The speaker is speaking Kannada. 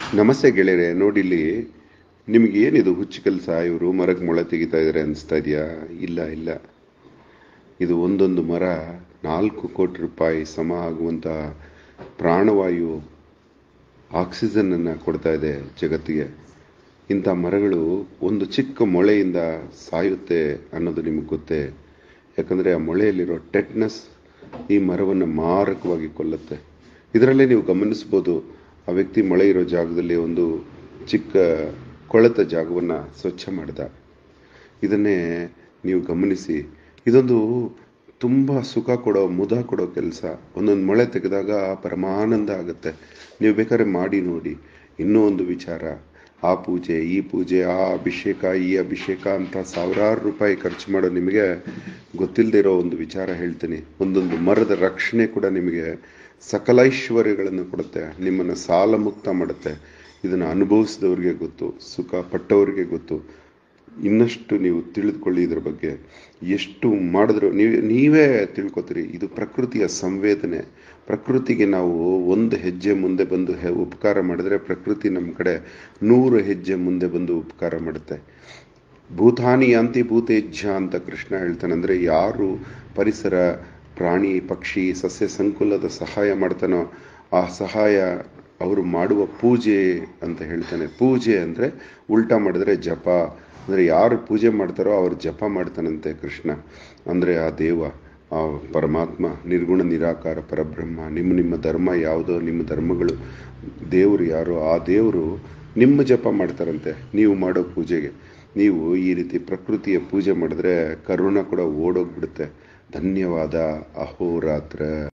ನಮಸ್ತೆ ಗೆಳೆಯರೆ ನೋಡಿಲ್ಲಿ ನಿಮಗೆ ಏನಿದು ಹುಚ್ಚು ಕೆಲಸ ಇವರು ಮರಕ್ಕೆ ಮೊಳೆ ತೆಗಿತಾ ಇದ್ದಾರೆ ಅನಿಸ್ತಾ ಇದೆಯಾ ಇಲ್ಲ ಇಲ್ಲ ಇದು ಒಂದೊಂದು ಮರ ನಾಲ್ಕು ಕೋಟಿ ರೂಪಾಯಿ ಸಮ ಆಗುವಂಥ ಪ್ರಾಣವಾಯು ಆಕ್ಸಿಜನ್ನನ್ನು ಕೊಡ್ತಾ ಇದೆ ಜಗತ್ತಿಗೆ ಇಂಥ ಮರಗಳು ಒಂದು ಚಿಕ್ಕ ಮೊಳೆಯಿಂದ ಸಾಯುತ್ತೆ ಅನ್ನೋದು ನಿಮಗೆ ಗೊತ್ತೇ ಯಾಕಂದರೆ ಆ ಮೊಳೆಯಲ್ಲಿರೋ ಟೆಟ್ನಸ್ ಈ ಮರವನ್ನು ಮಾರಕವಾಗಿ ಕೊಲ್ಲುತ್ತೆ ಇದರಲ್ಲೇ ನೀವು ಗಮನಿಸ್ಬೋದು ಆ ವ್ಯಕ್ತಿ ಮಳೆ ಇರೋ ಜಾಗದಲ್ಲಿ ಒಂದು ಚಿಕ್ಕ ಕೊಳೆತ ಜಾಗವನ್ನು ಸ್ವಚ್ಛ ಮಾಡಿದ ಇದನ್ನೇ ನೀವು ಗಮನಿಸಿ ಇದೊಂದು ತುಂಬ ಸುಖ ಕೊಡೋ ಮುದ ಕೊಡೋ ಕೆಲಸ ಒಂದೊಂದು ಮೊಳೆ ತೆಗೆದಾಗ ಪರಮಾನಂದ ಆಗುತ್ತೆ ನೀವು ಬೇಕಾದ್ರೆ ಮಾಡಿ ನೋಡಿ ಇನ್ನೂ ಒಂದು ವಿಚಾರ ಆ ಪೂಜೆ ಈ ಪೂಜೆ ಆ ಅಭಿಷೇಕ ಈ ಅಭಿಷೇಕ ಅಂತ ಸಾವಿರಾರು ರೂಪಾಯಿ ಖರ್ಚು ಮಾಡೋ ನಿಮಗೆ ಗೊತ್ತಿಲ್ಲದೆ ಇರೋ ಒಂದು ವಿಚಾರ ಹೇಳ್ತೀನಿ ಒಂದೊಂದು ಮರದ ರಕ್ಷಣೆ ಕೂಡ ನಿಮಗೆ ಸಕಲೈಶ್ವರ್ಯಗಳನ್ನು ಕೊಡುತ್ತೆ ನಿಮ್ಮನ್ನು ಸಾಲ ಮುಕ್ತ ಮಾಡುತ್ತೆ ಇದನ್ನು ಅನುಭವಿಸಿದವ್ರಿಗೆ ಗೊತ್ತು ಸುಖ ಪಟ್ಟವರಿಗೆ ಗೊತ್ತು ಇನ್ನಷ್ಟು ನೀವು ತಿಳಿದುಕೊಳ್ಳಿ ಇದ್ರ ಬಗ್ಗೆ ಎಷ್ಟು ಮಾಡಿದ್ರು ನೀವು ನೀವೇ ತಿಳ್ಕೊತೀರಿ ಇದು ಪ್ರಕೃತಿಯ ಸಂವೇದನೆ ಪ್ರಕೃತಿಗೆ ನಾವು ಒಂದು ಹೆಜ್ಜೆ ಮುಂದೆ ಬಂದು ಹೆ ಉಪಕಾರ ಮಾಡಿದ್ರೆ ಪ್ರಕೃತಿ ನಮ್ಮ ಕಡೆ ನೂರು ಹೆಜ್ಜೆ ಮುಂದೆ ಬಂದು ಉಪಕಾರ ಮಾಡುತ್ತೆ ಭೂತಾನಿ ಅಂತಿ ಭೂತೇಜ್ಜ ಅಂತ ಕೃಷ್ಣ ಹೇಳ್ತಾನೆ ಅಂದರೆ ಯಾರು ಪರಿಸರ ಪ್ರಾಣಿ ಪಕ್ಷಿ ಸಸ್ಯ ಸಂಕುಲದ ಸಹಾಯ ಮಾಡ್ತಾನೋ ಆ ಸಹಾಯ ಅವರು ಮಾಡುವ ಪೂಜೆ ಅಂತ ಹೇಳ್ತಾನೆ ಪೂಜೆ ಅಂದರೆ ಉಲ್ಟಾ ಮಾಡಿದ್ರೆ ಜಪ ಅಂದರೆ ಯಾರು ಪೂಜೆ ಮಾಡ್ತಾರೋ ಅವ್ರು ಜಪ ಮಾಡ್ತಾನಂತೆ ಕೃಷ್ಣ ಅಂದರೆ ಆ ದೇವ ಆ ಪರಮಾತ್ಮ ನಿರ್ಗುಣ ನಿರಾಕಾರ ಪರಬ್ರಹ್ಮ ನಿಮ್ಮ ನಿಮ್ಮ ಧರ್ಮ ಯಾವುದೋ ನಿಮ್ಮ ಧರ್ಮಗಳು ದೇವರು ಯಾರೋ ಆ ದೇವರು ನಿಮ್ಮ ಜಪ ಮಾಡ್ತಾರಂತೆ ನೀವು ಮಾಡೋ ಪೂಜೆಗೆ ನೀವು ಈ ರೀತಿ ಪ್ರಕೃತಿಯ ಪೂಜೆ ಮಾಡಿದ್ರೆ ಕರುಣ ಕೂಡ ಓಡೋಗ್ಬಿಡುತ್ತೆ ಧನ್ಯವಾದ ಅಹೋರಾತ್ರ